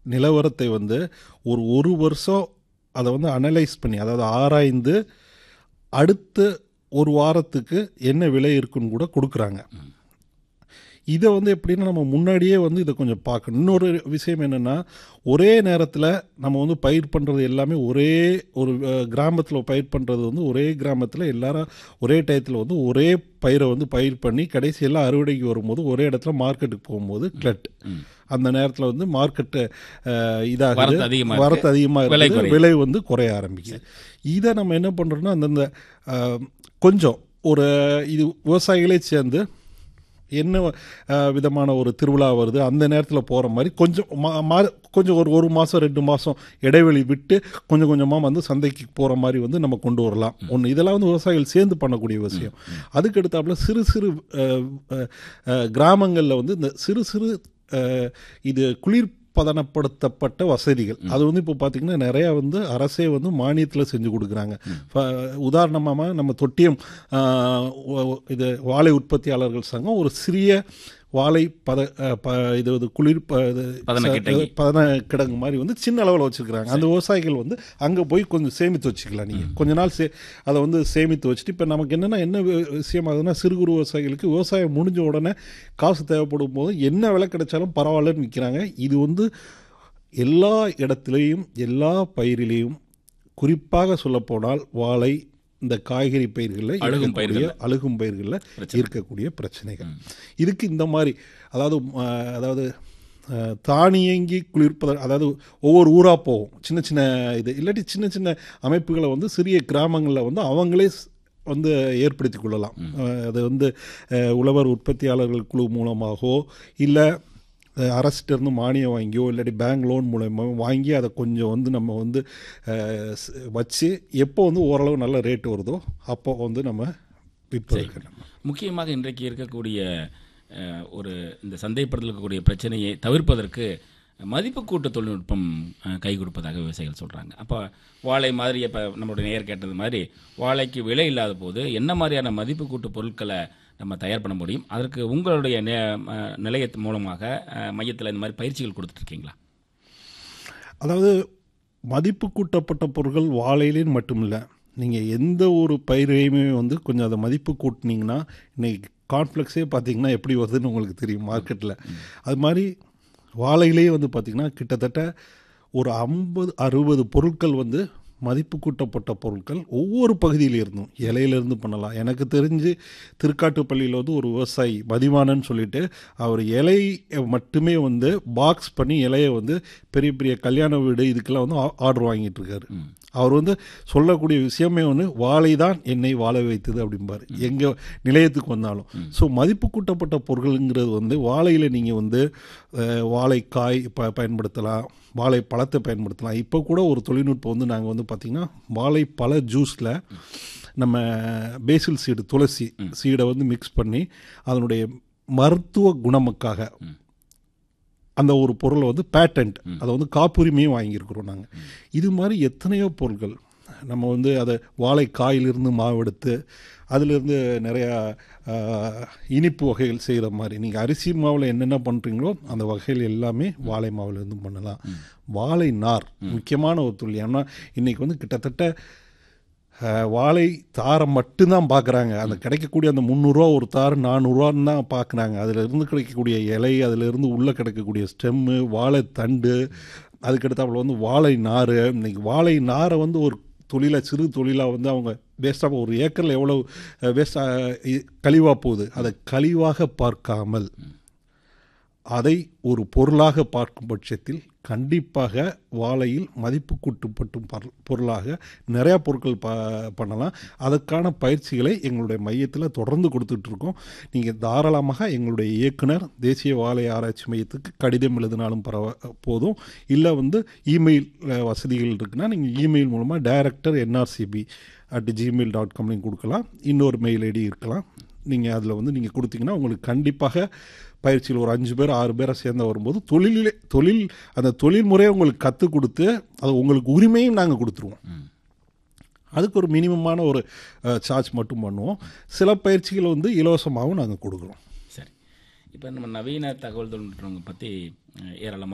நிலவரத்தை வந்து ஒரு ஒரு வருஷம் அதை வந்து அனலைஸ் பண்ணி அதாவது ஆராய்ந்து அடுத்த ஒரு வாரத்துக்கு என்ன விலை இருக்குன்னு கூட கொடுக்குறாங்க இதை வந்து எப்படின்னா நம்ம முன்னாடியே வந்து இதை கொஞ்சம் பார்க்கணும் இன்னொரு விஷயம் என்னென்னா ஒரே நேரத்தில் நம்ம வந்து பயிர் பண்ணுறது எல்லாமே ஒரே ஒரு கிராமத்தில் பயிர் பண்ணுறது வந்து ஒரே கிராமத்தில் எல்லாரும் ஒரே டயத்தில் வந்து ஒரே பயிரை வந்து பயிர் பண்ணி கடைசி எல்லாம் அறுவடைக்கு வரும்போது ஒரே இடத்துல மார்க்கெட்டுக்கு போகும்போது கிளட் அந்த நேரத்தில் வந்து மார்க்கெட்டு இதாகுது வரத்து அதிகமா வரத்து இருக்கு. அதிகமாக விலை இருக்குது குறையுது. விலை வந்து குறைய ஆரம்பிக்குது இதை நம்ம என்ன பண்ணுறோம்னா அந்தந்த அஹ், கொஞ்சம் ஒரு இது விவசாயிகளே சேர்ந்து என்ன அஹ், விதமான ஒரு திருவிழா வருது அந்த நேரத்தில் போகிற மாதிரி கொஞ்சம் மா- மா- கொஞ்சம் ஒரு ஒரு மாதம் ரெண்டு மாதம் இடைவெளி விட்டு கொஞ்சம் கொஞ்சமாக வந்து சந்தைக்கு போகிற மாதிரி வந்து நம்ம கொண்டு வரலாம் ஒன்று இதெல்லாம் வந்து விவசாயிகள் சேர்ந்து பண்ணக்கூடிய விஷயம் அதுக்கு அடுத்தாப்புல சிறு சிறு கிராமங்களில் வந்து இந்த சிறு சிறு அஹ், இது குளிர் பதனப்படுத்தப்பட்ட வசதிகள் அது வந்து இப்போ பார்த்தீங்கன்னா நிறையா வந்து அரசே வந்து மானியத்தில் செஞ்சு கொடுக்குறாங்க உதாரணமாக நம்ம தொட்டியம் ஆஹ், ஒ- இது வாழை உற்பத்தியாளர்கள் சங்கம் ஒரு சிறிய வாழை பத அஹ், ப இது இது குளிர் ப இது பதன கிடங்கு. பதன கிடங்கு மாதிரி வந்து சின்ன அளவில் வச்சுருக்கிறாங்க அந்த விவசாயிகள் வந்து அங்கே போய் கொஞ்சம் சேமித்து வச்சுக்கலாம் நீங்கள் கொஞ்ச நாள் சே அதை வந்து சேமித்து வச்சுட்டு இப்போ நமக்கு என்னென்னா என்ன வி- விஷயம் ஆகுதுன்னா சிறு குறு விவசாயிகளுக்கு விவசாயம் முடிஞ்ச உடனே காசு தேவைப்படும் போது என்ன விலை கிடைச்சாலும் பரவாயில்லன்னு விற்கிறாங்க இது வந்து எல்லா இடத்துலையும் எல்லா பயிரிலையும் குறிப்பாக சொல்லப்போனால் வாழை இந்த காய்கறி பயிர்களில் அழுகும் இருக்கக்கூடிய அழுகும் பயிர்களில் இருக்கக்கூடிய பிரச்சனைகள் இதுக்கு இந்த மாதிரி அதாவது அஹ், அதாவது அஹ், தானியங்கி குளிர்ப்பத அதாவது ஒவ்வொரு ஊராக போகும் சின்ன சின்ன இது இல்லாட்டி சின்ன சின்ன அமைப்புகளை வந்து சிறிய கிராமங்களில் வந்து அவங்களே ஸ்- வந்து ஏற்படுத்தி கொள்ளலாம் அஹ், அது வந்து அஹ், உழவர் உற்பத்தியாளர்கள் குழு மூலமாகவோ இல்லை அரசிட்டிருந்து மானியம் வாங்கியோ இல்லாட்டி பேங்க் லோன் மூலயமா வாங்கி அதை கொஞ்சம் வந்து நம்ம வந்து அஹ், ஸ்- வச்சு எப்போ வந்து ஓரளவு நல்ல ரேட் வருதோ அப்போ வந்து நம்ம விற்பதற்கு நம்ம முக்கியமாக இன்றைக்கு இருக்கக்கூடிய அஹ், ஒரு இந்த சந்தைப்படுத்தல் இருக்கக்கூடிய பிரச்சனையை தவிர்ப்பதற்கு மதிப்பு கூட்டு தொழில்நுட்பம் அஹ், கை கொடுப்பதாக விவசாயிகள் சொல்கிறாங்க அப்போ வாழை மாதிரி இப்போ நம்மளுடைய நேயர் கேட்டது மாதிரி வாழைக்கு விலை இல்லாத போது என்ன மாதிரியான மதிப்பு கூட்டு பொருட்களை நம்ம தயார் பண்ண முடியும் அதற்கு உங்களுடைய நே- அஹ், நிலையத்தின் மூலமாக மையத்தில் இந்த மாதிரி பயிற்சிகள் கொடுத்துட்ருக்கீங்களா அதாவது மதிப்பு கூட்டப்பட்ட பொருட்கள் வாழையிலேன்னு மட்டும் இல்லை நீங்கள் எந்த ஒரு பயிரையுமே வந்து கொஞ்சம் அதை மதிப்பு கூட்டினீங்கன்னா இன்னைக்கு கான்ஃப்ளெக்ஸே பார்த்தீங்கன்னா எப்படி வருதுன்னு உங்களுக்கு தெரியும் மார்க்கெட்டில் அது மாதிரி வாழையிலேயே வந்து பார்த்திங்கன்னா கிட்டத்தட்ட ஒரு ஐம்பது அறுபது பொருட்கள் வந்து மதிப்பு கூட்டப்பட்ட பொருட்கள் ஒவ்வொரு பகுதியில இருந்தும் இலையிலேருந்து பண்ணலாம் எனக்கு தெரிஞ்சு திருக்காட்டுப்பள்ளியில் வந்து ஒரு விவசாயி மதிவானன்னு சொல்லிட்டு அவர் இலை மட்டுமே வந்து பாக்ஸ் பண்ணி இலையை வந்து பெரிய பெரிய கல்யாண வீடு இதுக்கெல்லாம் வந்து ஆர்டர் வாங்கிட்டு இருக்காரு அவர் வந்து சொல்லக்கூடிய விஷயமே ஒன்று வாழை தான் என்னை வாழ வைத்தது அப்படிம்பார் எங்கள் நிலையத்துக்கு வந்தாலும் ஸோ மதிப்பு கூட்டப்பட்ட பொருள்ங்கிறது வந்து வாழையில் நீங்கள் வந்து அஹ், வாழைக்காய் ப பயன்படுத்தலாம் வாழை பழத்தை பயன்படுத்தலாம் இப்போ கூட ஒரு தொழில்நுட்பம் வந்து நாங்கள் வந்து பார்த்திங்கன்னா வாழைப்பழ ஜூஸில் நம்ம பேசில் சீடு துளசி சீடை வந்து மிக்ஸ் பண்ணி அதனுடைய மருத்துவ குணமுக்காக அந்த ஒரு பொருளை வந்து பேட்டன்ட் அதை வந்து காப்புரிமையும் வாங்கியிருக்கிறோம் நாங்கள் இது மாதிரி எத்தனையோ பொருட்கள் நம்ம வந்து அதை வாழைக்காயிலிருந்து மாவெடுத்து அதிலிருந்து நிறையா ஆஹ், இனிப்பு வகைகள் செய்கிற மாதிரி நீங்கள் அரிசி மாவில் என்னென்ன பண்ணுறீங்களோ அந்த வகைகள் எல்லாமே வாழை மாவுலேருந்து பண்ணலாம் வாழை நார் முக்கியமான ஒரு தொழில் ஏன்னா இன்றைக்கி வந்து கிட்டத்தட்ட அஹ், வாழை தாரை மட்டும்தான் பார்க்குறாங்க அந்த கிடைக்கக்கூடிய அந்த முந்நூறுரூவா ஒரு தார் நானூறுரூவான்னு தான் பார்க்குறாங்க அதில் இருந்து கிடைக்கக்கூடிய இலை அதில் இருந்து உள்ளே கிடைக்கக்கூடிய ஸ்டெம்மு வாழைத்தண்டு அதுக்கடுத்தாப்புல வந்து வாழை நார் இன்னைக்கு வாழை நாரை வந்து ஒரு தொழிலை சிறு தொழிலாக வந்து அவங்க வேஸ்ட்டாக ஒரு ஏக்கரில் எவ்வளோ வேஸ்ட்டாக கழிவாக போகுது அதை கழிவாக பார்க்காமல் அதை ஒரு பொருளாக பார்க்கும் பட்சத்தில் கண்டிப்பாக வாழையில் மதிப்பு கூட்டுப்பட்டும் பர்- பொருளாக நிறையா பொருட்கள் ப பண்ணலாம் அதற்கான பயிற்சிகளை எங்களுடைய மையத்தில் தொடர்ந்து கொடுத்துட்ருக்கோம் நீங்கள் தாராளமாக எங்களுடைய இயக்குனர் தேசிய வாழை ஆராய்ச்சி மையத்துக்கு கடிதம் எழுதினாலும் பரவ போதும் இல்லை வந்து இமெயில் அஹ், வசதிகள் இருக்குன்னா நீங்கள் இமெயில் மூலமாக director NRCB at Gmail dot காம்லையும் கொடுக்கலாம் இன்னொரு மெயில் ஐடி இருக்கலாம் நீங்கள் அதில் வந்து நீங்கள் கொடுத்தீங்கன்னா உங்களுக்கு கண்டிப்பாக பயிற்சியில் ஒரு அஞ்சு பேர் ஆறு பேரை சேர்ந்து வரும்போது தொழிலே தொழில் அந்த தொழில் முறையை உங்களுக்கு கற்றுக் கொடுத்து அது உங்களுக்கு உரிமையும் நாங்கள் கொடுத்துருவோம் அதுக்கு ஒரு மினிமமான ஒரு சார்ஜ் மட்டும் பண்ணுவோம் சில பயிற்சிகள் வந்து இலவசமாகவும் நாங்கள் கொடுக்குறோம் சரி இப்போ நம்ம நவீன தகவல் தொழில்நுட்பம் பற்றி ஏராளமாக